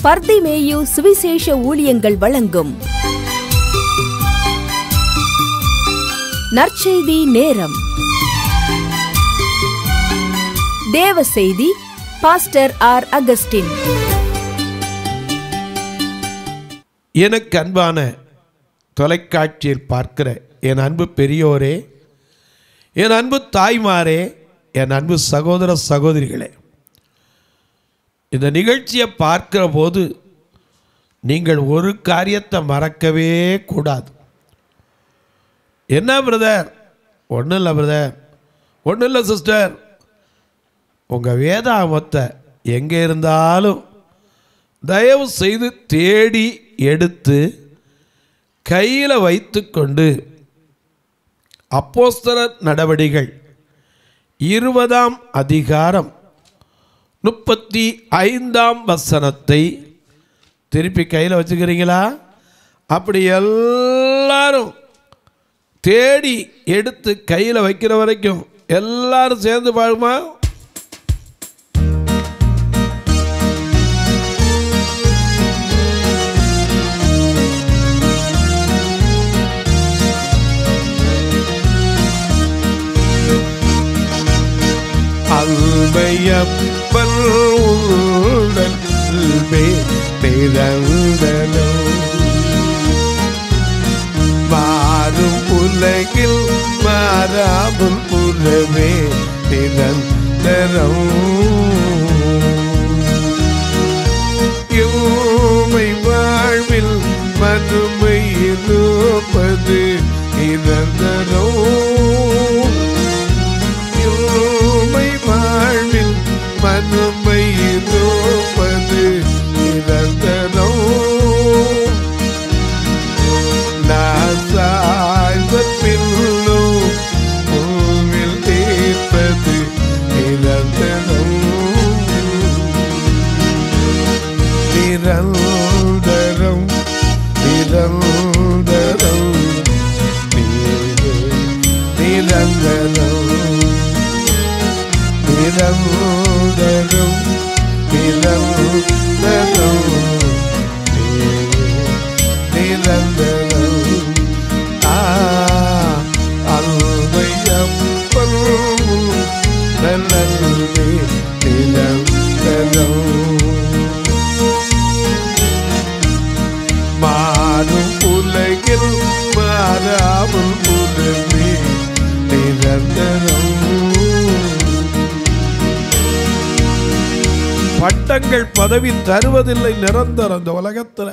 பர்திமேயு சுவிசேஷ ஊழியங்கள் வழங்கும் நற்செய்தி நேரம் தேவ செய்தி பாஸ்டர் ஆர் அகஸ்டின் எனக்கு அன்பான தொலைக்காட்சியில் பார்க்கிற என் அன்பு பெரியோரே என் அன்பு தாய்மாரே என் அன்பு சகோதர சகோதரிகளே இந்த நிகழ்ச்சியை பார்க்கிற போது நீங்கள் ஒரு காரியத்தை மறக்கவே கூடாது என்ன பிரதர் ஒன்றும் இல்லை பிரதர் ஒன்றும் இல்லை சிஸ்டர் உங்கள் வேதாமத்தை எங்கே இருந்தாலும் தயவு செய்து தேடி எடுத்து கையில் வைத்துக்கொண்டு அப்போஸ்தலர் நடவடிகள் இருபதாம் அதிகாரம் முப்பத்தி ஐந்தாம் வசனத்தை திருப்பி கையில் வச்சுக்கிறீங்களா அப்படி எல்லாரும் தேடி எடுத்து கையில் வைக்கிற வரைக்கும் எல்லாரும் சேர்ந்து பாருமா அல்பையப்பல் உடன் பிறந்தனோ மாறும் உலகில் மாறாமல் புலவே நிரந்தரம் இவ்மை வாழ்வில் மறுமை இருப்பது நிரந்தரம் இருமை வாழ்வில் மனுமை இருப்பது நிரந்தரம் நாசாய்ந்த பின்னும் பூவில் தீர்ப்பது நிரந்தரம் நிரந்தரம் நிரந்தரம் நிரந்தரம் நிரந்தரம் நிரந்தரம் நிரந்தரம் ஆ அல்வையப்பல் நல்லே நிரந்தரம் மாறும் உலகில் மாறாமல் உலகமே நிரந்தரம் பட்டங்கள் பதவி தருவதில்லை நிரந்தரம் இந்த உலகத்தில்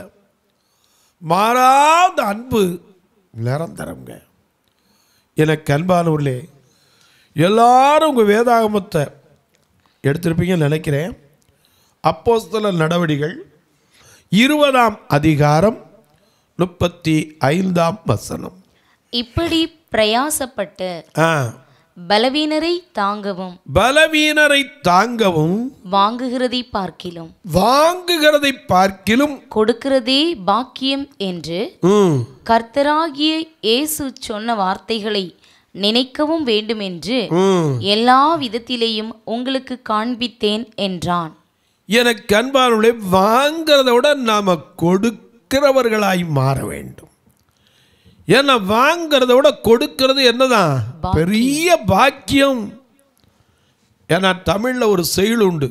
மாறாத அன்பு நிரந்தரங்க எனக்கு அன்பானவர்களே எல்லாரும் உங்கள் வேதாகமத்தை எடுத்திருப்பீங்கன்னு நினைக்கிறேன் அப்போஸ்தல நடவடிகள் இருபதாம் அதிகாரம் முப்பத்தி ஐந்தாம் வசனம் இப்படி பிரயாசப்பட்டு ஆ பலவீனரை தாங்கவும் பலவீனரை தாங்கவும் வாங்குகிறதை பார்க்கிலும் வாங்குகிறதை பார்க்கிலும் கொடுக்கிறதே பாக்கியம் என்று ம், கர்த்தராகிய இயேசு சொன்ன வார்த்தைகளை நினைக்கவும் வேண்டுமென்று ம். எல்லா விதத்திலேயும் உங்களுக்கு காண்பித்தேன் என்றான் எனக்கு அன்பானவர்களே வாங்கிறத விட நாம் கொடுக்கிறவர்களாய் மாற வேண்டும் ஏன்னா வாங்கிறத விட கொடுக்கிறது என்னதான் பெரிய பாக்கியம் ஏன்னா தமிழில் ஒரு செயல் உண்டு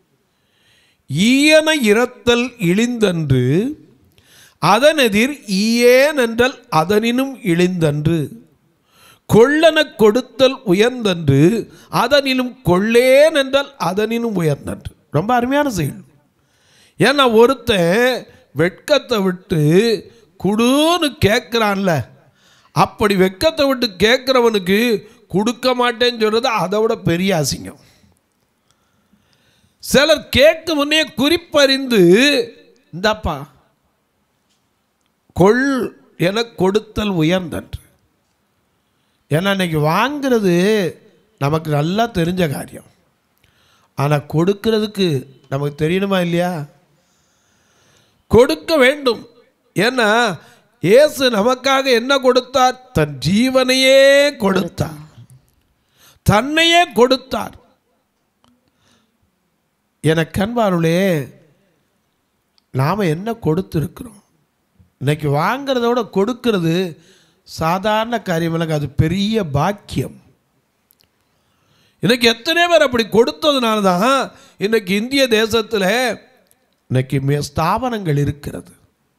ஈயன இரத்தல் இழிந்தன்று அதனெதிர் ஈயேன் என்றல் அதனினும் இழிந்தன்று கொள்ளன கொடுத்தல் உயர்ந்தன்று அதனிலும் கொள்ளேன் என்றால் அதனினும் உயர்ந்தன்று ரொம்ப அருமையான செயல் ஏன்னா ஒருத்தன் வெட்கத்தை விட்டு குடுன்னு கேட்குறான்ல அப்படி வெட்கத்தை விட்டு கேட்குறவனுக்கு கொடுக்க மாட்டேன்னு சொல்கிறது அதை விட பெரிய அசிங்கம் சிலர் கேட்கும் முன்னே குறிப்பறிந்து இந்தாப்பா கொள் என கொடுத்தல் உயர்ந்தன்று ஏன்னா இன்னைக்கு வாங்கிறது நமக்கு நல்லா தெரிஞ்ச காரியம் ஆனால் கொடுக்கிறதுக்கு நமக்கு தெரியணுமா இல்லையா கொடுக்க வேண்டும் ஏன்னா இயேசு நமக்காக என்ன கொடுத்தார் தன் ஜீவனையே கொடுத்தார் தன்னையே கொடுத்தார் என கண்பாருளே நாம் என்ன கொடுத்துருக்குறோம் இன்னைக்கு வாங்கிறத விட கொடுக்கிறது சாதாரண காரியம் இல்லைங்க அது பெரிய பாக்கியம் இன்னைக்கு எத்தனை பேர் அப்படி கொடுத்ததுனால தான் இன்னைக்கு இந்திய தேசத்தில் இன்னைக்கு மே ஸ்தாபனங்கள் இருக்கிறது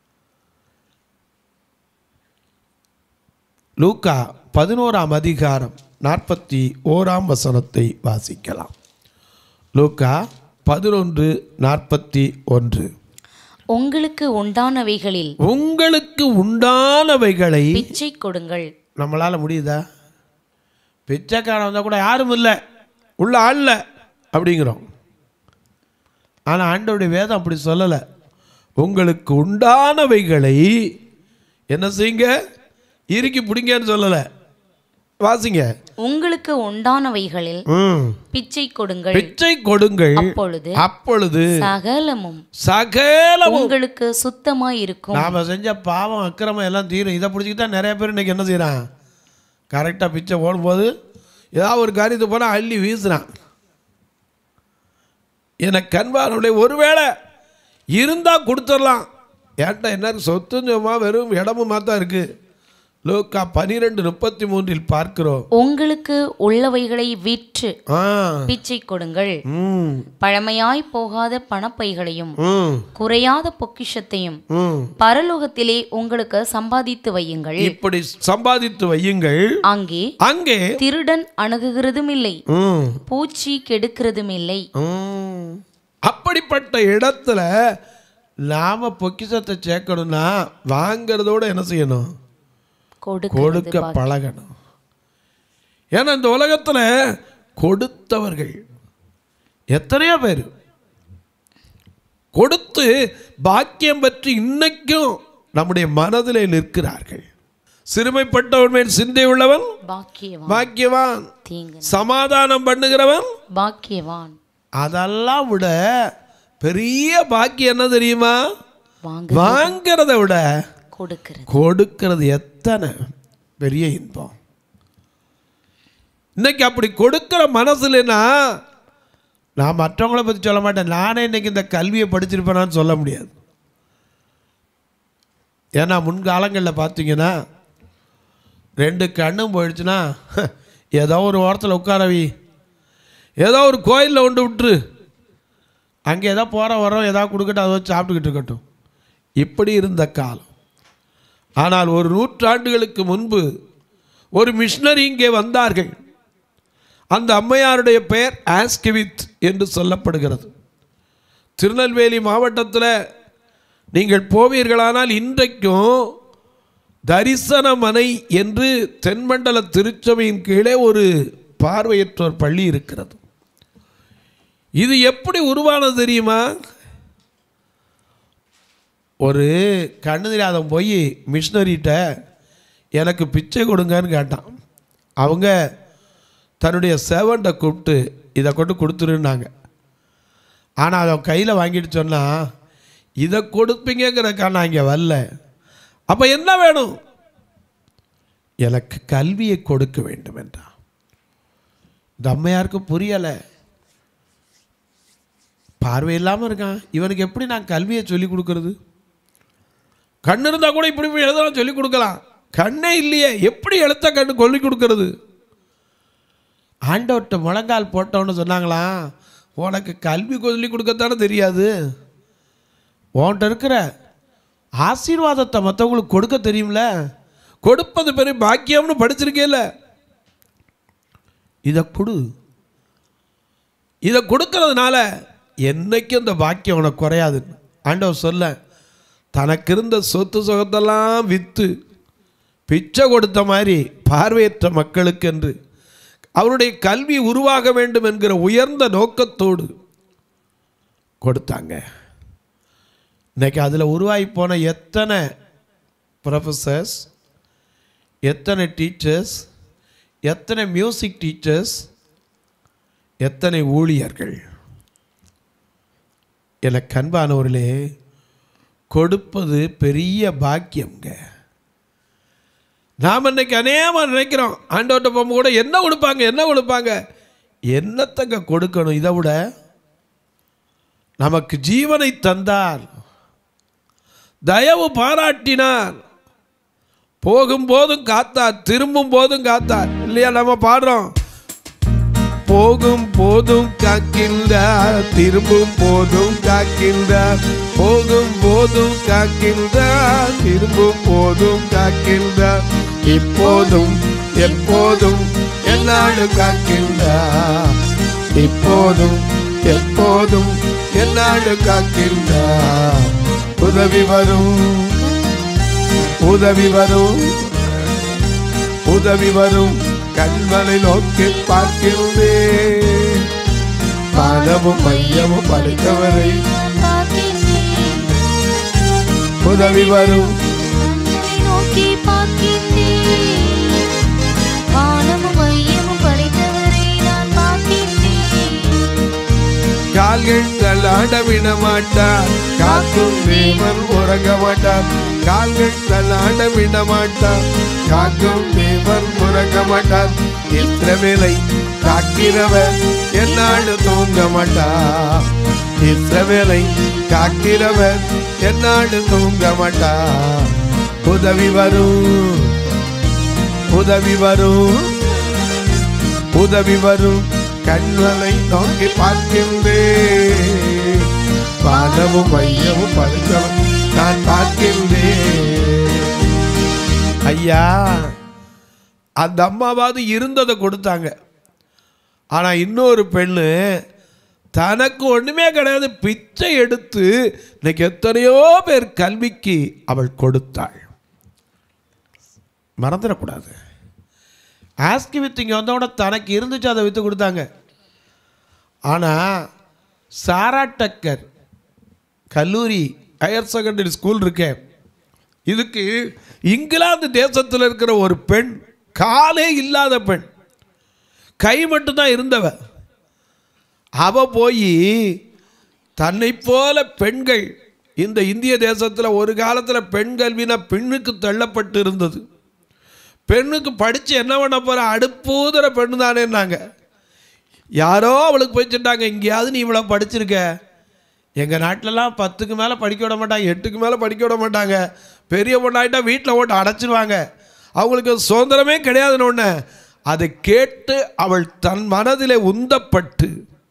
லூக்கா பதினோராம் அதிகாரம் நாற்பத்தி ஓராம் வசனத்தை வாசிக்கலாம் லூக்கா பதினொன்று நாற்பத்தி ஒன்று உங்களுக்கு உண்டானவைகளில் உங்களுக்கு உண்டானவைகளை பிச்சை கொடுங்கள் நம்மளால் முடியுதா பிச்சைக்காரன் வந்தால் கூட யாரும் இல்லை உள்ள ஆள் இல்லை அப்படிங்கிறோம் ஆனால் ஆண்டவருடைய வேதம் அப்படி சொல்லலை உங்களுக்கு உண்டானவைகளை என்ன செய்யுங்க இறுக்கி பிடிங்கன்னு சொல்லலை வாசிங்க உங்களுக்கு உண்டானவைகளில் ம் பிச்சை கொடுங்கள் பிச்சை கொடுங்கள் அப்பொழுது அப்பொழுது சகலமும் சகலமும் உங்களுக்கு சுத்தமாய் இருக்கும் நாம செஞ்ச பாவம் அக்கிரமம் எல்லாம் தீரும் இதை பிடிச்சிக்கிட்டு தான் நிறைய பேர் இன்னைக்கு என்ன செய்கிறான் கரெக்டாக பிச்சை போடும்போது ஏதாவது ஒரு காரியத்தை போனால் அள்ளி வீசுறான் எனக்கு கண்பானுடைய ஒருவேளை இருந்தால் கொடுத்துடலாம் ஏன்டா என்ன சொத்தும் சும்மா வெறும் இடமும் தான் இருக்குது லோக்கா பனிரெண்டு முப்பத்தி மூன்றில் பார்க்கிறோம் உங்களுக்கு உள்ளவைகளை விற்று ஆ பிச்சை கொடுங்கள் ம் பழமையாய் போகாத பணப்பைகளையும் ம் குறையாத பொக்கிஷத்தையும் ம் பரலோகத்திலே உங்களுக்கு சம்பாதித்து வையுங்கள் இப்படி சம்பாதித்து வையுங்கள் அங்கே அங்கே திருடன் அணுகுகிறதும் இல்லை ம் பூச்சி கெடுக்கிறதும் இல்லை ம். அப்படிப்பட்ட இடத்துல நாம பொக்கிஷத்தை சேர்க்கணும்னா வாங்கிறதோட என்ன செய்யணும் கொடுக்கிறது கொடுக்க பழகணும் ஏன்னா இந்த உலகத்தில் கொடுத்தவர்கள் எத்தனையோ பேர் கொடுத்து பாக்கியம் பற்றி இன்னைக்கும் நம்முடைய மனதிலே நிற்கிறார்கள் சிறுமைப்பட்டவன் மேல் சிந்தை உள்ளவன் பாக்கியவான் பாக்கியவான் தீங்கு சமாதானம் பண்ணுகிறவன் பாக்கியவான் அதெல்லாம் விட பெரிய பாக்கியம் என்ன தெரியுமா வாங்க வாங்கிறத விட கொடுக்கிறது கொடுக்கிறது எத்தனை பெரிய இன்பம் இன்னைக்கு அப்படி கொடுக்கிற மனசுலனா நான் மற்றவங்கள பற்றி சொல்ல மாட்டேன் நானே இன்னைக்கு இந்த கல்வியை படிச்சிருப்பேனான்னு சொல்ல முடியாது ஏன்னா முன்காலங்களில் பார்த்தீங்கன்னா ரெண்டு கண்ணும் போயிடுச்சுன்னா ஏதோ ஒரு ஓரத்தில் உட்காரவி ஏதோ ஒரு கோயிலில் கொண்டு விட்டுரு அங்கே ஏதோ போகிற வரோம் ஏதாவது கொடுக்கட்டும் அதை வச்சு சாப்பிட்டுக்கிட்டு இருக்கட்டும் இப்படி இருந்த காலம் ஆனால் ஒரு நூற்றாண்டுகளுக்கு முன்பு ஒரு மிஷினரி இங்கே வந்தார்கள் அந்த அம்மையாருடைய பெயர் ஆஸ்கிவித் என்று சொல்லப்படுகிறது திருநெல்வேலி மாவட்டத்தில் நீங்கள் போவீர்களானால் இன்றைக்கும் தரிசனமனை என்று தென்மண்டல திருச்சபையின் கீழே ஒரு பார்வையற்றோர் பள்ளி இருக்கிறது இது எப்படி உருவானது தெரியுமா ஒரு கண்ணு தெரியாதவன் போய் மிஷினரிட்ட எனக்கு பிச்சை கொடுங்கன்னு கேட்டான் அவங்க தன்னுடைய சேவன்ட்டை கூப்பிட்டு இதை கொண்டு கொடுத்துருன்னாங்க ஆனால் அதை கையில் வாங்கிட்டு சொன்னால் இதை கொடுப்பீங்கிறக்கா நான் இங்கே வரல அப்போ என்ன வேணும் எனக்கு கல்வியை கொடுக்க வேண்டும் என்றான் இந்த அம்மையாருக்கு புரியலை பார்வை இல்லாமல் இருக்கான் இவனுக்கு எப்படி நான் கல்வியை சொல்லி கொடுக்கறது கண் இருந்தால் கூட இப்படி இப்படி எழுதலாம் சொல்லி கொடுக்கலாம் கண்ணே இல்லையே எப்படி எழுத்த கண்ணு சொல்லி கொடுக்கறது ஆண்டவர்கிட்ட முழங்கால் போட்டவன்னு சொன்னாங்களாம் உனக்கு கல்வி சொல்லி கொடுக்கத்தானே தெரியாது உன்கிட்ட இருக்கிற ஆசீர்வாதத்தை மற்றவங்களுக்கு கொடுக்க தெரியும்ல கொடுப்பது பெரிய பாக்கியம்னு படிச்சிருக்கேல இதை கொடு இதை கொடுக்கறதுனால என்னைக்கும் இந்த பாக்கியம் உனக்கு குறையாது ஆண்டவர் சொல்ல தனக்கு இருந்த சொத்து சுகத்தெல்லாம் விற்று பிச்சை கொடுத்த மாதிரி பார்வையற்ற மக்களுக்கு என்று அவருடைய கல்வி உருவாக வேண்டும் என்கிற உயர்ந்த நோக்கத்தோடு கொடுத்தாங்க இன்னைக்கு அதில் உருவாகி போன எத்தனை ப்ரொஃபஸர்ஸ் எத்தனை டீச்சர்ஸ் எத்தனை மியூசிக் டீச்சர்ஸ் எத்தனை ஊழியர்கள் எனக்கு அன்பானவர்களே கொடுப்பது பெரிய பாக்கியம்ங்க நாம் இன்னைக்கு அநேகமாக நினைக்கிறோம் ஆண்டவர்கிட்ட போகும்போது கூட என்ன கொடுப்பாங்க என்ன கொடுப்பாங்க என்னத்தங்க கொடுக்கணும் இதை விட நமக்கு ஜீவனை தந்தார் தயவு பாராட்டினார் போகும்போதும் காத்தார் திரும்பும் போதும் காத்தார் இல்லையா நம்ம பாடுறோம் போகும் போதும் காக்கின்றார் திரும்பும் போதும் காக்கின்றார் போகும் போதும் காக்கின்றார் திரும்பும் போதும் காக்கின்றார் இப்போதும் எப்போதும் என்னாலும் காக்கின்றார் இப்போதும் எப்போதும் என்னாலும் காக்கின்றார் உதவி வரும் உதவி வரும் உதவி வரும் கண்களை நோக்கி பார்க்கிறேன் பாதமும் மையமும் படைத்தவரை உதவி வரும் நோக்கி பார்க்கின்றேன் வானமும் மையமும் படைத்தவரை நான் பார்க்கின்றேன் கால்கள் தள்ளாட விட மாட்டார் காக்கும் தேவன் உறங்க மாட்டார் கால்கள் தள்ளாட விட மாட்டார் காக்கும் தேவன் உறங்க மாட்டார் இஸ்ரவேலை காக்கிறவர் என்னாடு தூங்க மாட்டார் இஸ்ரவேலை காக்கிறவர் என்னாடு தூங்க மாட்டார் உதவி வரும் உதவி வரும் உதவி வரும் கண்களை நோக்கி பார்க்கின்றேன் பாதமும் மையமும் படுத்தவன் நான் பார்க்கின்றேன் ஐயா அந்த அம்மாவாவது இருந்ததை கொடுத்தாங்க ஆனா இன்னொரு பெண்ணு தனக்கு ஒண்ணுமே கிடையாது பிச்சை எடுத்து இன்னைக்கு எத்தனையோ பேர் கல்விக்கு அவள் கொடுத்தாள் மறந்துடக்கூடாது ஆஸ்கி வித்து இங்கே வந்தோட தனக்கு இருந்துச்சு அதை விற்று கொடுத்தாங்க ஆனால் சாரா டக்கர் கல்லூரி ஹையர் செகண்டரி ஸ்கூல் இருக்கே இதுக்கு இங்கிலாந்து தேசத்தில் இருக்கிற ஒரு பெண் காலே இல்லாத பெண் கை மட்டும்தான் இருந்தவ அவ போய் தன்னை போல பெண்கள் இந்த இந்திய தேசத்தில் ஒரு காலத்தில் பெண் கல்வினா பெண்ணுக்கு தள்ளப்பட்டு இருந்தது பெண்ணுக்கு படித்து என்ன பண்ண போகிற அடுப்பூதுற பெண்ணு தானேன்னாங்க யாரோ அவளுக்கு போய் சொன்னாங்க எங்கேயாவது நீ இவ்வளோ படிச்சிருக்க எங்கள் நாட்டிலலாம் பத்துக்கு மேலே படிக்க விட மாட்டாங்க எட்டுக்கு மேலே படிக்க விட மாட்டாங்க பெரிய பொண்ணாயிட்டா வீட்டில் ஓட்டு அடைச்சிருவாங்க அவங்களுக்கு சுதந்திரமே கிடையாதுன்னு ஒன்று அதை கேட்டு அவள் தன் மனதிலே உந்தப்பட்டு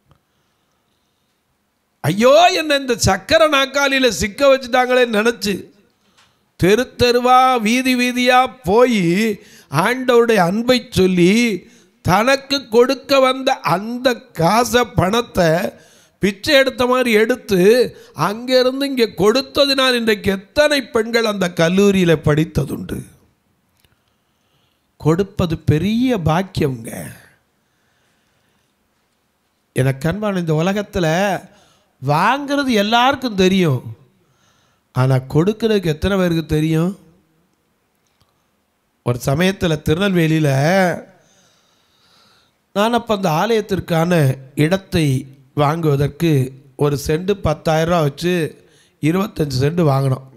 ஐயோ என்ன இந்த சக்கரை நாக்காலியில் சிக்க வச்சுட்டாங்களே நினச்சி தெரு தெருவா வீதி வீதியா போய் ஆண்டவருடைய அன்பை சொல்லி தனக்கு கொடுக்க வந்த அந்த காசை பணத்தை பிச்சை எடுத்த மாதிரி எடுத்து அங்கிருந்து இங்கே கொடுத்ததினால் இன்றைக்கு எத்தனை பெண்கள் அந்த கல்லூரியில் படித்ததுண்டு கொடுப்பது பெரிய பாக்கியம்ங்க எனக்கு அன்பான இந்த உலகத்தில் வாங்கிறது எல்லாருக்கும் தெரியும் ஆனால் கொடுக்கறதுக்கு எத்தனை பேருக்கு தெரியும் ஒரு சமயத்தில் திருநெல்வேலியில் நான் அப்போ அந்த ஆலயத்திற்கான இடத்தை வாங்குவதற்கு ஒரு செண்டு பத்தாயிரரூவா வச்சு இருபத்தஞ்சி செண்டு வாங்கினோம்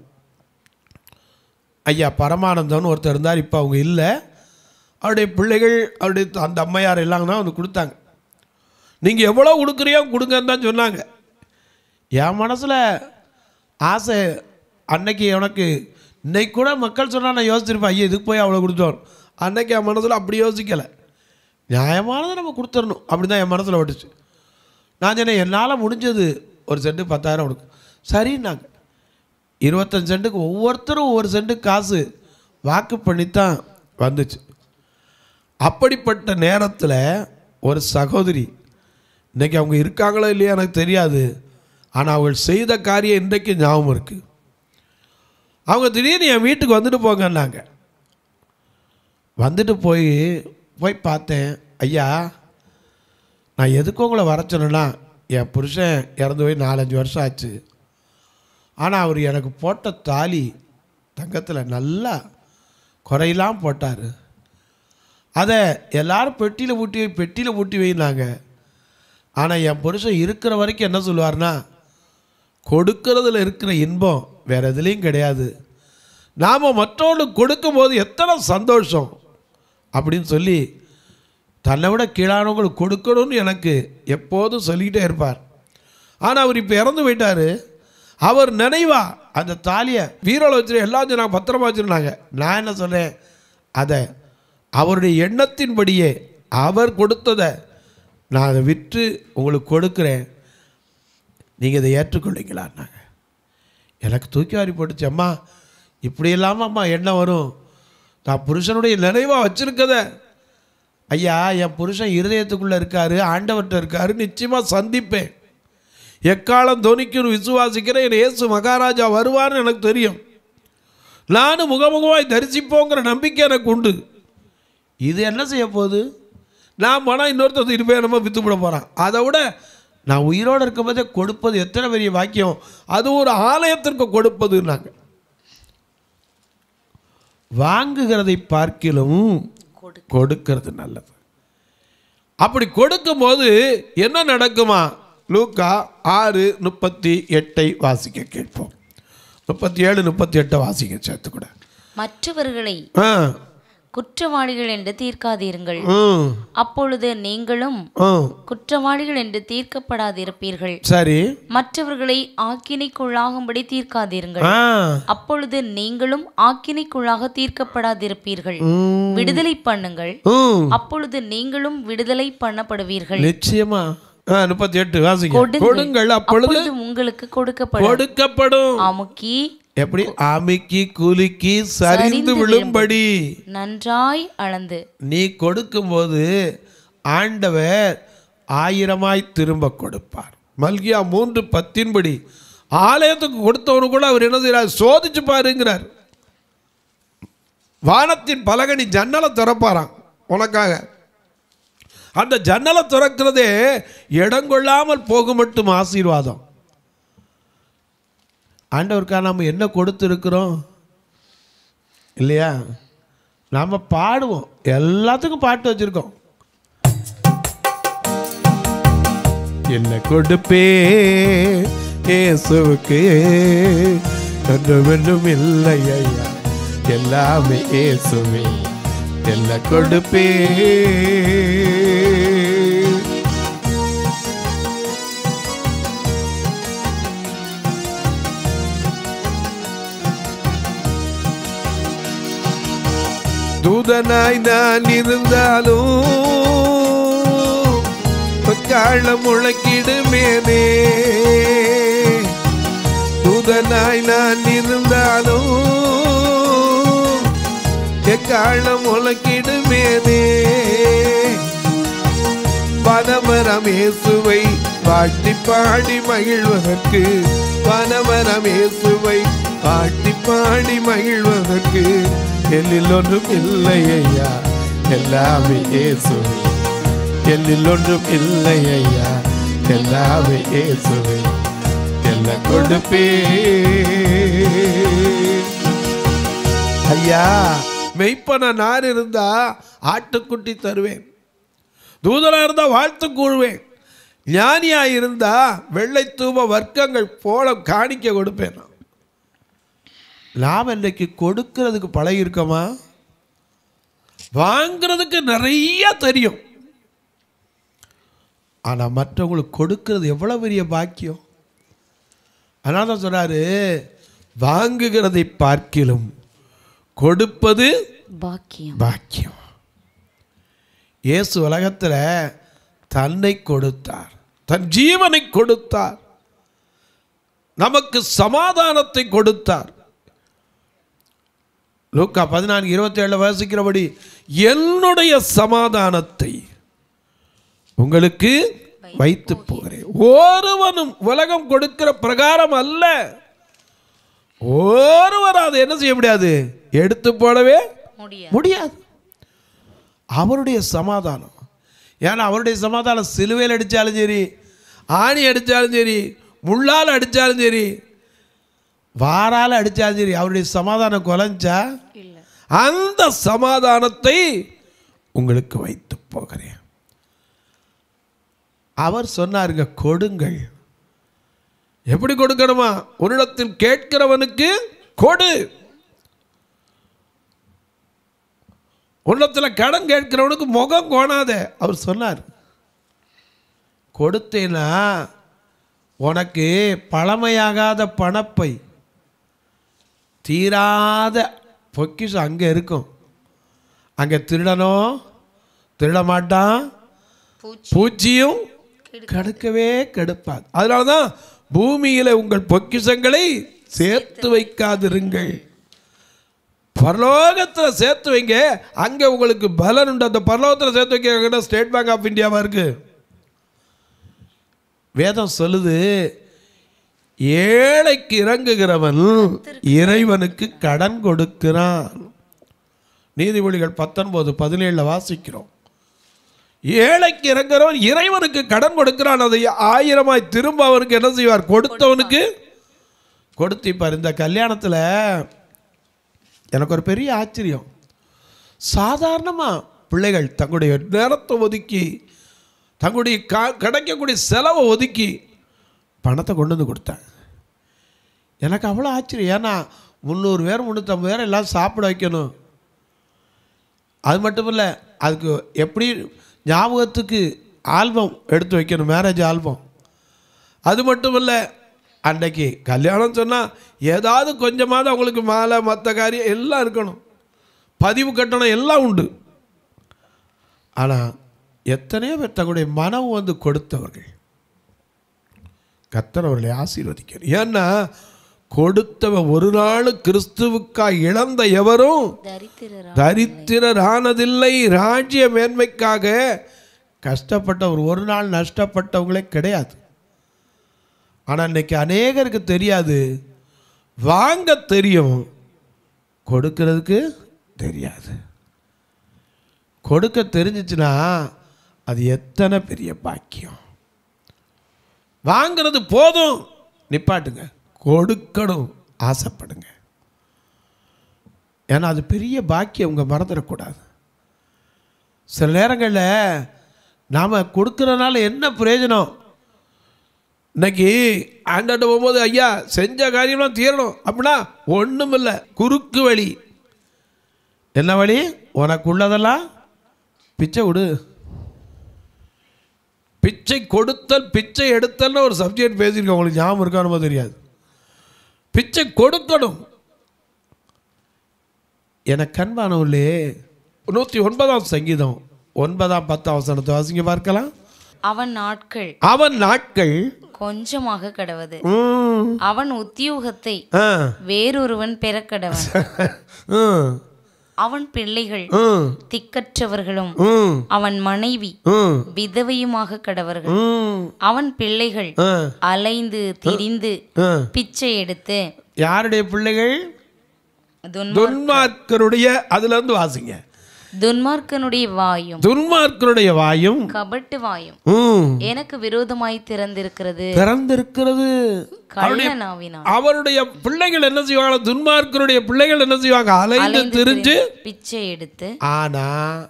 ஐயா பரமானந்தம்னு ஒருத்தர் இருந்தார் இப்போ அவங்க இல்லை அவருடைய பிள்ளைகள் அவருடைய அந்த அம்மையார் எல்லாம் தான் வந்து கொடுத்தாங்க நீங்கள் எவ்வளோ கொடுக்குறியோ கொடுங்கன்னு தான் சொன்னாங்க என் மனசில் ஆசை அன்னைக்கு எனக்கு இன்னைக்கு கூட மக்கள் சொன்னால் நான் யோசிச்சிருப்பேன் ஐயா இதுக்கு போய் அவ்வளோ கொடுத்தோம் அன்னைக்கு என் மனசில் அப்படி யோசிக்கலை நியாயமானதை நம்ம கொடுத்துடணும் அப்படி தான் என் மனசில் ஓட்டுச்சு நான் சொன்னேன் என்னால் முடிஞ்சது ஒரு சென்ட்டு பத்தாயிரம் கொடுக்கு சரின்னாங்க இருபத்தஞ்சு சென்ட்டுக்கு ஒவ்வொருத்தரும் ஒவ்வொரு சென்ட்டு காசு வாக்கு பண்ணித்தான் வந்துச்சு அப்படிப்பட்ட நேரத்தில் ஒரு சகோதரி இன்னைக்கு அவங்க இருக்காங்களோ இல்லையா எனக்கு தெரியாது ஆனால் அவர்கள் செய்த காரியம் இன்றைக்கு ஞாபகம் இருக்குது அவங்க திடீர்னு என் வீட்டுக்கு வந்துட்டு போங்கன்னாங்க வந்துட்டு போய் போய் பார்த்தேன் ஐயா நான் எதுக்கு உங்களை வர சொன்னேன்னா என் புருஷன் இறந்து போய் நாலஞ்சு வருஷம் ஆச்சு ஆனால் அவர் எனக்கு போட்ட தாலி தங்கத்தில் நல்லா குறையெல்லாம் போட்டார் அதை எல்லாரும் பெட்டியில் பூட்டி வை பெட்டியில் பூட்டி வைனாங்க ஆனால் என் புருஷன் இருக்கிற வரைக்கும் என்ன சொல்லுவார்னா கொடுக்கறதுல இருக்கிற இன்பம் வேற எதுலேயும் கிடையாது நாம் மற்றவர்களுக்கு கொடுக்கும்போது எத்தனை சந்தோஷம் அப்படின்னு சொல்லி தன்னை விட கீழானவங்களுக்கு கொடுக்கணும்னு எனக்கு எப்போதும் சொல்லிக்கிட்டே இருப்பார் ஆனால் அவர் இப்போ இறந்து போயிட்டார் அவர் நினைவா அந்த தாலியை வீரோல வச்சு எல்லாம் சொன்னாங்க பத்திரமா வச்சுருந்தாங்க நான் என்ன சொல்கிறேன் அதை அவருடைய எண்ணத்தின்படியே அவர் கொடுத்ததை நான் அதை விற்று உங்களுக்கு கொடுக்குறேன் நீங்கள் இதை ஏற்றுக்கொள்ளுங்களான்னாங்க எனக்கு தூக்கி வாரி போட்டுச்சு அம்மா இப்படி இல்லாமல் அம்மா என்ன வரும் நான் புருஷனுடைய நினைவாக வச்சுருக்கத ஐயா என் புருஷன் இருதயத்துக்குள்ளே இருக்காரு ஆண்டவர்கிட்ட இருக்காரு நிச்சயமாக சந்திப்பேன் எக்காலம் தொனிக்கும் விசுவாசிக்கிறேன் என் இயேசு மகாராஜா வருவார்னு எனக்கு தெரியும் நானும் முகமுகமாய் தரிசிப்போங்கிற நம்பிக்கை எனக்கு உண்டு இது என்ன செய்ய போகுது நான் போனால் இன்னொருத்தர் இருப்பேன் நம்ம வித்துவிட போகிறான் அதை விட நான் உயிரோடு இருக்கும்போதே கொடுப்பது எத்தனை பெரிய வாக்கியம் அது ஒரு ஆலயத்திற்கு கொடுப்பதுன்னாங்க வாங்குகிறதை பார்க்கிலும் கொடுக்கிறது நல்லது அப்படி கொடுக்கும்போது என்ன நடக்குமா லூக்கா ஆறு முப்பத்தி எட்டை வாசிக்க கேட்போம் முப்பத்தி ஏழு முப்பத்தி எட்டை வாசிக்க சேர்த்து கூட மற்றவர்களை ஆ குற்றவாளிகள் என்று தீர்க்காதீர்கள் ம் அப்பொழுது நீங்களும் ம் குற்றவாளிகள் என்று தீர்க்கப்படாதிருப்பீர்கள் சரி மற்றவர்களை ஆக்கினைக்குள்ளாகும்படி தீர்க்காதீர்கள் ஆ அப்பொழுது நீங்களும் ஆக்கினைக்குள்ளாக தீர்க்கப்படாதிருப்பீர்கள் விடுதலை பண்ணுங்கள் ம் அப்பொழுது நீங்களும் விடுதலை பண்ணப்படுவீர்கள் நிச்சயமா ஆ முப்பத்தி எட்டு வாசிங்க கொடுங்கள். கொடுங்கள் அப்பொழுது அப்பொழுது உங்களுக்கு கொடுக்கப்படும் கொடுக்கப்படும் அமுக்கி எப்படி அமுக்கி குலுக்கி சரிந்து விழும்படி நன்றாய் அளந்து நீ கொடுக்கும்போது ஆண்டவர் ஆயிரமாய் திரும்ப கொடுப்பார் மல்கியா மூன்று பத்தின்படி ஆலயத்துக்கு கொடுத்தவனு கூட அவர் என்ன செய்கிறார் சோதிச்சு பாருங்கிறார் வானத்தின் பலகனி ஜன்னலை திறப்பாராம் உனக்காக அந்த ஜன்னலை திறக்கிறதே இடங்கொள்ளாமல் போக மட்டும் ஆசீர்வாதம் ஆண்டவருக்காக நம்ம என்ன கொடுத்துருக்குறோம் இல்லையா நாம் பாடுவோம் எல்லாத்துக்கும் பாட்டு வச்சுருக்கோம் என்ன கொடுப்பே இயேசுவுக்கு ஒன்றும் இல்லை ஐயா எல்லாமே இயேசுவே என்ன கொடுப்பே தூதனாய் நான் இருந்தாலும் காலம் முழக்கிடுமேனே தூதனாய் நான் இருந்தாலும் எக்காலம் முழக்கிடுமேனே வனமரமேசுவை பாட்டி பாடி மகிழ்வதற்கு வனமரமேசுவை பாட்டி பாடி மகிழ்வதற்கு எல்லில் ஒன்றும் இல்லை ஐயா எல்லாமே இயேசுவை எல்லில் ஒன்றும் இல்லை ஐயா எல்லாமே இயேசுவை எல்லாம் கொடுப்பே ஐயா மெய்ப்பன நான் இருந்தா ஆட்டுக்குட்டி தருவேன் தூதனா இருந்தா வாழ்த்து கூறுவேன் ஞானியா இருந்தா வெள்ளை தூப வர்க்கங்கள் போல காணிக்க கொடுப்பேன் நான். நாம் இன்னைக்கு கொடுக்கிறதுக்கு பழகிருக்கோமா வாங்குறதுக்கு நிறைய தெரியும் ஆனால் மற்றவங்களுக்கு கொடுக்கிறது எவ்வளோ பெரிய பாக்கியம் அதனால தான் சொல்கிறாரு வாங்குகிறதை பார்க்கிலும் கொடுப்பது பாக்கியம் பாக்கியம் இயேசு உலகத்தில் தன்னை கொடுத்தார் தன் ஜீவனை கொடுத்தார் நமக்கு சமாதானத்தை கொடுத்தார் லூக்கா பதினான்கு இருபத்தி ஏழு வாசிக்கிறபடி என்னுடைய சமாதானத்தை உங்களுக்கு வைத்து போகிறேன் ஒருவனும் உலகம் கொடுக்கிற பிரகாரம் அல்ல ஒருவர் அதை என்ன செய்ய முடியாது எடுத்து போடவே முடியாது முடியாது அவருடைய சமாதானம் ஏன்னா அவருடைய சமாதானம் சிலுவையில் அடித்தாலும் சரி ஆணி அடித்தாலும் சரி முள்ளால் அடித்தாலும் சரி வாரால் அடித்தாலும் சரி அவருடைய சமாதானம் குலைஞ்சா இல்ல அந்த சமாதானத்தை உங்களுக்கு வைத்து போகிறேன் அவர் சொன்னாருங்க கொடுங்கள் எப்படி கொடுக்கணுமா உன்னிடத்தில் கேட்கிறவனுக்கு கொடு உன்னிடத்தில் கடன் கேட்கிறவனுக்கு முகம் கோணாத அவர் சொன்னார் கொடுத்தேன்னா உனக்கு பழமையாகாத பணப்பை தீராத பொக்கிஷம் அங்கே இருக்கும் அங்கே திருடனும் திருட மாட்டான் பூச்சியும் கெடுக்கவே கெடுப்பாது அதனால தான் பூமியில் உங்கள் பொக்கிஷங்களை சேர்த்து வைக்காதிருங்கள் பரலோகத்தில் சேர்த்து வைங்க அங்கே உங்களுக்கு பலன் உண்டு அந்த பரலோகத்தில் சேர்த்து வைக்க ஸ்டேட் பேங்க் ஆஃப் இந்தியாவா இருக்கு வேதம் சொல்லுது ஏழைக்கு இறங்குகிறவன் இறைவனுக்கு கடன் கொடுக்கிறான் நீதிமொழிகள் பத்தொன்பது பதினேழில் வாசிக்கிறோம் ஏழைக்கு இறங்குறவன் இறைவனுக்கு கடன் கொடுக்கிறான் அதை ஆயிரமாய் திரும்ப அவனுக்கு என்ன செய்வார் கொடுத்தவனுக்கு கொடுத்திப்பார் இந்த கல்யாணத்தில் எனக்கு ஒரு பெரிய ஆச்சரியம் சாதாரணமாக பிள்ளைகள் தங்களுடைய நேரத்தை ஒதுக்கி தங்களுடைய க கிடைக்கக்கூடிய செலவை ஒதுக்கி பணத்தை கொண்டு வந்து கொடுத்தாங்க எனக்கு அவ்வளோ ஆச்சரியம் ஏன்னா முந்நூறு பேர் முந்நூற்றம்பது பேர் எல்லாம் சாப்பிட வைக்கணும் அது மட்டும் இல்லை அதுக்கு எப்படி ஞாபகத்துக்கு ஆல்பம் எடுத்து வைக்கணும் மேரேஜ் ஆல்பம் அது மட்டும் இல்லை அன்னைக்கு கல்யாணம் சொன்னால் ஏதாவது கொஞ்சமாவது அவங்களுக்கு மாலை மற்ற காரியம் எல்லாம் இருக்கணும் பதிவு கட்டணம் எல்லாம் உண்டு ஆனால் எத்தனையோ பேர் தங்களுடைய மனம் வந்து கொடுத்தவர்கள் கத்தர் அவர்களை ஆசீர்வதிக்கிறார் ஏன்னா கொடுத்தவன் ஒரு நாள் கிறிஸ்துவுக்காய் இழந்த எவரும் தரித்திரரா தரித்திரரானதில்லை ராஜ்ய மேன்மைக்காக கஷ்டப்பட்டவர் ஒரு நாள் நஷ்டப்பட்டவங்களே கிடையாது ஆனால் இன்னைக்கு அநேகருக்கு தெரியாது வாங்க தெரியும் கொடுக்கறதுக்கு தெரியாது கொடுக்க தெரிஞ்சிச்சுன்னா அது எத்தனை பெரிய பாக்கியம் வாங்கிறது போதும் நிப்பாட்டுங்க கொடுக்கணும் ஆசைப்படுங்க ஏன்னா அது பெரிய பாக்கியம் உங்க மறந்துடக்கூடாது சில நேரங்களில் நாம் கொடுக்கறனால என்ன பிரயோஜனம் இன்னைக்கு ஆண்டாட்ட போகும்போது ஐயா செஞ்ச காரியம்லாம் தீரணும் அப்படின்னா ஒன்றும் இல்லை குறுக்கு வழி என்ன வழி உனக்கு உள்ளதெல்லாம் பிச்சை விடு பிச்சை கொடுத்தல் பிச்சை எடுத்தல்னு ஒரு சப்ஜெக்ட் பேசியிருக்கேன் உங்களுக்கு ஞாபகம் இருக்கானுமோ தெரியாது பிச்சை கொடுக்கணும் என கண்பானவர்களே நூற்றி ஒன்பதாம் சங்கீதம் ஒன்பதாம் பத்தாம் வசனத்தை வாசிங்க பார்க்கலாம் அவன் நாட்கள் அவன் நாட்கள் கொஞ்சமாக கடவது ம், அவன் உத்தியோகத்தை ஆ, வேறொருவன் பெறக்கடவன் ம், அவன் பிள்ளைகள் ம், திக்கற்றவர்களும் ம், அவன் மனைவி ம், விதவையுமாக கடவர்கள் ம், அவன் பிள்ளைகள் ஆ, அலைந்து திரிந்து ஆ. பிச்சை எடுத்து யாருடைய பிள்ளைகள் துன்மா- துன்மார்க்கருடைய அதுல இருந்து வாசிங்க துன்மார்க்கனுடைய வாயும் துன்மார்க்கருடைய வாயும் கபட்டு வாயும் ம், எனக்கு விரோதமாய் திறந்திருக்கிறது திறந்திருக்கிறது கள்ள நாவினான் அவருடைய பிள்ளைகள் என்ன செய்வாங்க துன்மார்க்கருடைய பிள்ளைகள் என்ன செய்வாங்க அலைந்து அலைந்து திரிஞ்சு திரிந்து பிச்சை எடுத்து ஆனா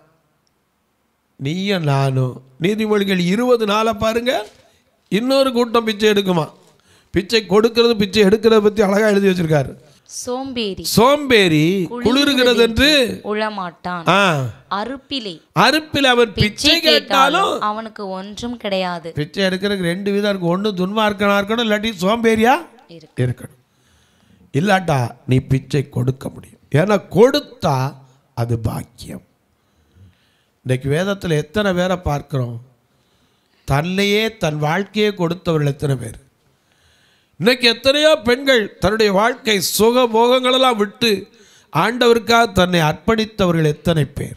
நீயும் நானும் நீதிமொழிகள் இருபது நாளை பாருங்க இன்னொரு கூட்டம் பிச்சை எடுக்குமா பிச்சை கொடுக்கிறது பிச்சை எடுக்கிறத பத்தி அழகா எழுதி வச்சிருக்காரு சோம்பேறி சோம்பேறி குளிர்கிறது என்று உழமாட்டான் ஆ அறுப்பிலே அறுப்பில் அவன் பிச்சை பிச்சை கேட்டாலும் கேட்டாலும் அவனுக்கு ஒன்றும் கிடையாது பிச்சை எடுக்கிறதுக்கு ரெண்டு விதம் இருக்கு ஒன்று துன்மார்க்கனா இருக்கணும் இல்லாட்டி சோம்பேறியா இருக்கு. இருக்கணும் இல்லாட்டா நீ பிச்சை கொடுக்க முடியும் ஏன்னா கொடுத்தா அது பாக்கியம் இன்னைக்கு வேதத்தில் எத்தனை பேரை பார்க்கிறோம் தன்னையே தன் வாழ்க்கையே கொடுத்தவர்கள் எத்தனை பேர் இன்னைக்கு எத்தனையோ பெண்கள் தன்னுடைய வாழ்க்கை சுக போகங்களெல்லாம் விட்டு ஆண்டவருக்காக தன்னை அர்ப்பணித்தவர்கள் எத்தனை பேர்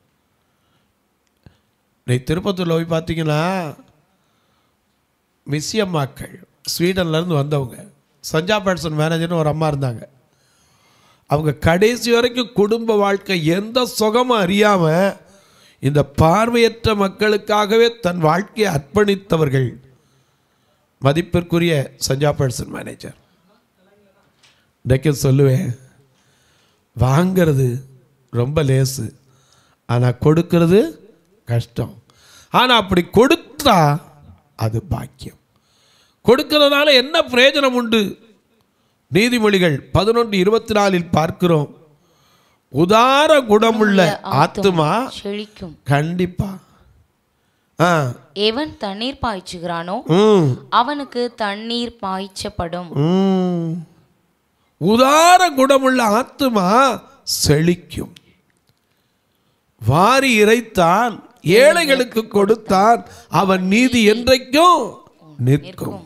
இன்னைக்கு திருப்பத்தூரில் போய் பார்த்தீங்கன்னா மிஸ்யம்மாக்கள் ஸ்வீடன்லேருந்து வந்தவங்க சஞ்சா பேட்சன் மேனேஜர்னு ஒரு அம்மா இருந்தாங்க அவங்க கடைசி வரைக்கும் குடும்ப வாழ்க்கை எந்த சுகமும் அறியாமல் இந்த பார்வையற்ற மக்களுக்காகவே தன் வாழ்க்கையை அர்ப்பணித்தவர்கள் மதிப்பிற்குரிய சஞ்சா பேட்சன் மேனேஜர் இன்றைக்கு சொல்லுவேன் வாங்கிறது ரொம்ப லேசு ஆனால் கொடுக்கிறது கஷ்டம் ஆனால் அப்படி கொடுத்தா அது பாக்கியம் கொடுக்கிறதுனால என்ன பிரயோஜனம் உண்டு நீதிமொழிகள் பதினொன்று இருபத்தி நாலில் பார்க்கிறோம் உதார குணமுள்ள ஆத்துமா செழிக்கும் கண்டிப்பா ஆ எவன் தண்ணீர் பாய்ச்சுகிறானோ ம் அவனுக்கு தண்ணீர் பாய்ச்சப்படும் ம். உதார குணமுள்ள ஆத்துமா செழிக்கும் வாரி இறைத்தான் ஏழைகளுக்கு கொடுத்தான் அவன் நீதி என்றைக்கும் நிற்கும்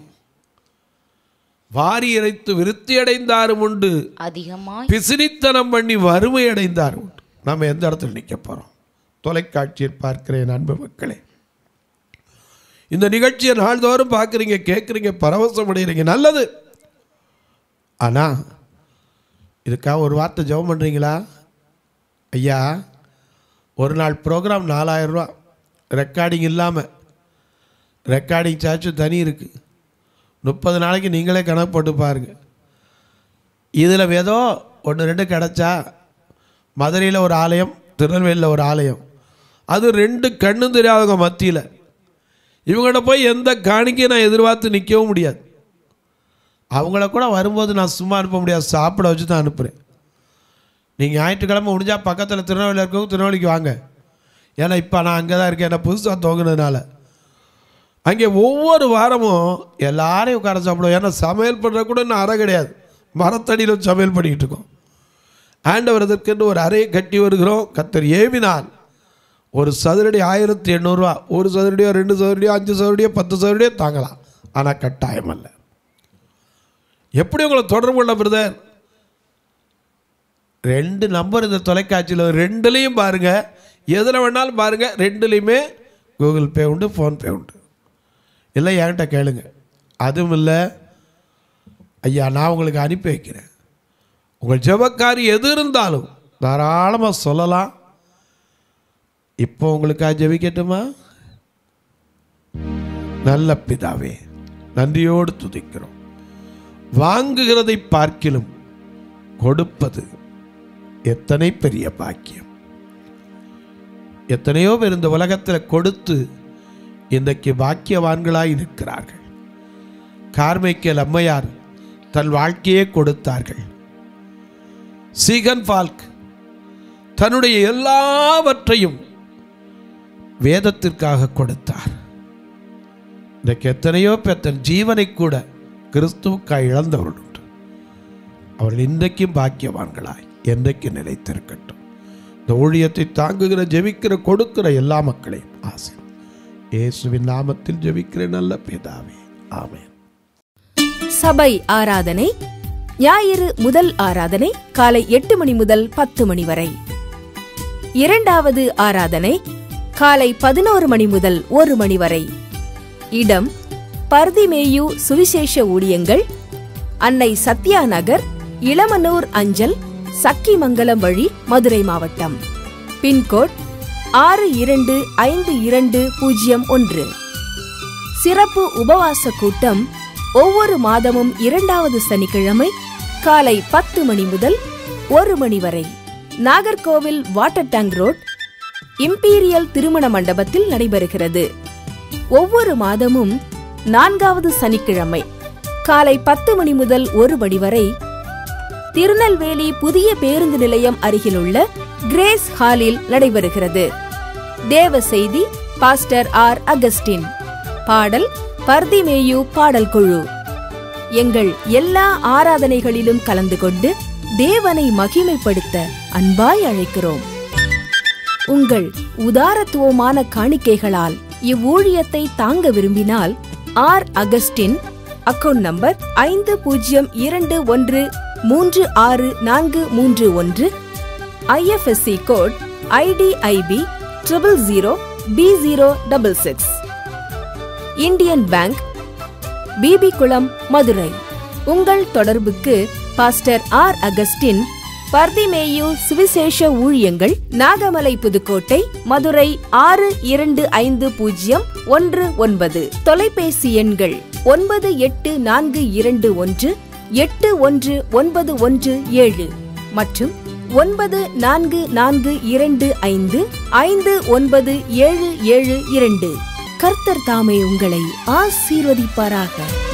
வாரி இறைத்து விருத்தி அடைந்தாரும் உண்டு அதிகமாய் பிசினித்தனம் பண்ணி வறுமை அடைந்தாரும் உண்டு நம்ம எந்த இடத்துல நிற்க போறோம் தொலைக்காட்சியில் பார்க்கிறேன் அன்பு மக்களே இந்த நிகழ்ச்சியை நாள்தோறும் பார்க்குறீங்க கேட்குறீங்க பரவசம் அடைகிறீங்க நல்லது ஆனால் இதுக்காக ஒரு வார்த்தை ஜெபம் பண்ணுறீங்களா ஐயா ஒரு நாள் ப்ரோக்ராம் நாலாயிரரூவா ரெக்கார்டிங் இல்லாமல் ரெக்கார்டிங் சார்ஜ் தனி இருக்குது முப்பது நாளைக்கு நீங்களே கணக்கு போட்டு பாருங்கள் இதில் ஏதோ ஒன்று ரெண்டு கிடச்சா மதுரையில் ஒரு ஆலயம் திருநெல்வேலியில் ஒரு ஆலயம் அது ரெண்டு கண்ணும் தெரியாதவங்க மத்தியில் இவங்கள்ட்ட போய் எந்த காணிக்கையும் நான் எதிர்பார்த்து நிற்கவும் முடியாது அவங்கள கூட வரும்போது நான் சும்மா அனுப்ப முடியாது சாப்பிட வச்சு தான் அனுப்புகிறேன் நீங்கள் ஞாயிற்றுக்கிழமை முடிஞ்சால் பக்கத்தில் திருநெல்வேலியில் இருக்கவங்க திருநெல்வேலிக்கு வாங்க ஏன்னா இப்போ நான் அங்கே தான் இருக்கேன் என்ன புதுசாக துவங்கினதுனால அங்கே ஒவ்வொரு வாரமும் எல்லாரையும் உட்கார சாப்பிடுவோம் ஏன்னா சமையல் பண்ணுற கூட இன்னும் அறை கிடையாது மரத்தடியில் வச்சு சமையல் பண்ணிக்கிட்டு இருக்கோம் ஆண்டவர் இதற்கென்று ஒரு அறையை கட்டி வருகிறோம் கத்தர் ஏவினார் ஒரு சதுரடி ஆயிரத்தி எண்ணூறுரூவா ஒரு சதுரடியோ ரெண்டு சதுரடியோ அஞ்சு சதுரடியோ பத்து சதுரடியோ தாங்கலாம் ஆனால் கட்டாயம் அல்ல எப்படி உங்களை தொடர்பு கொள்ள பிரதர் ரெண்டு நம்பர் இந்த தொலைக்காட்சியில் ரெண்டுலேயும் பாருங்கள் எதில் வேணாலும் பாருங்கள் ரெண்டுலேயுமே கூகுள் பே உண்டு ஃபோன்பே உண்டு இல்லை என்கிட்ட கேளுங்க அதுவும் இல்லை ஐயா நான் உங்களுக்கு அனுப்பி வைக்கிறேன் உங்கள் ஜெபக்காரி எது இருந்தாலும் தாராளமாக சொல்லலாம் இப்போ உங்களுக்காக ஜெபிக்கட்டுமா நல்ல பிதாவே நன்றியோடு துதிக்கிறோம் வாங்குகிறதை பார்க்கிலும் கொடுப்பது எத்தனை பெரிய பாக்கியம் எத்தனையோ பேர் இந்த உலகத்தில் கொடுத்து இன்றைக்கு பாக்கியவான்களாய் நிற்கிறார்கள் கார்மைக்கேல் அம்மையார் தன் வாழ்க்கையே கொடுத்தார்கள் சீகன் ஃபால்க் தன்னுடைய எல்லாவற்றையும் வேதத்திற்காக கொடுத்தார் இன்றைக்கு எத்தனையோ பேர் தன் ஜீவனை கூட கிறிஸ்துவுக்காய் இழந்தவர்கள் உண்டு அவர்கள் இன்றைக்கும் பாக்கியவான்களாய் என்றைக்கு நிலைத்திருக்கட்டும் இந்த ஊழியத்தை தாங்குகிற ஜெபிக்கிற கொடுக்கிற எல்லா மக்களையும் ஆசை இயேசுவின் நாமத்தில் ஜெபிக்கிற நல்ல பிதாவே ஆமென் சபை ஆராதனை ஞாயிறு முதல் ஆராதனை காலை எட்டு மணி முதல் பத்து மணி வரை இரண்டாவது ஆராதனை காலை பதினோரு மணி முதல் ஒரு மணி வரை இடம் பர்திமேயு சுவிசேஷ ஊழியங்கள் அன்னை சத்யா நகர் இளமனூர் அஞ்சல் சக்கிமங்கலம் வழி மதுரை மாவட்டம் பின்கோட் ஆறு இரண்டு ஐந்து இரண்டு பூஜ்ஜியம் ஒன்று சிறப்பு உபவாச கூட்டம் ஒவ்வொரு மாதமும் இரண்டாவது சனிக்கிழமை காலை பத்து மணி முதல் ஒரு மணி வரை Nagercoil water tank road imperial திருமண மண்டபத்தில் நடைபெறுகிறது ஒவ்வொரு மாதமும் நான்காவது சனிக்கிழமை காலை பத்து மணி முதல் ஒரு மணி வரை திருநெல்வேலி புதிய பேருந்து நிலையம் அருகிலுள்ள கிரேஸ் ஹாலில் நடைபெறுகிறது தேவ செய்தி பாஸ்டர் ஆர் அகஸ்டின் பாடல் பர்திமேயு பாடல் குழு எங்கள் எல்லா ஆராதனைகளிலும் கலந்து கொண்டு தேவனை மகிமைப்படுத்த அன்பாய் அழைக்கிறோம் உங்கள் உதாரத்துவமான காணிக்கைகளால் இவ்வூழியத்தை தாங்க விரும்பினால் ஆர் அகஸ்டின் அக்கவுண்ட் நம்பர் ஐந்து பூஜ்ஜியம் இரண்டு ஒன்று மூன்று ஆறு நான்கு மூன்று ஒன்று IFSC code IDIB triple zero B zero double six Indian bank BB Kulam Madurai உங்கள் தொடர்புக்கு பாஸ்டர் ஆர் அகஸ்டின் பர்திமேயு சுவிசேஷ ஊழியங்கள் நாகமலை புதுக்கோட்டை மதுரை ஆறு இரண்டு ஐந்து பூஜ்ஜியம் ஒன்று ஒன்பது தொலைபேசி எண்கள் ஒன்பது எட்டு நான்கு இரண்டு ஒன்று எட்டு ஒன்று ஒன்பது ஒன்று ஏழு மற்றும் ஒன்பது நான்கு நான்கு இரண்டு ஐந்து ஐந்து ஒன்பது ஏழு ஏழு இரண்டு கர்த்தர் தாமே உங்களை ஆசீர்வதிப்பாராக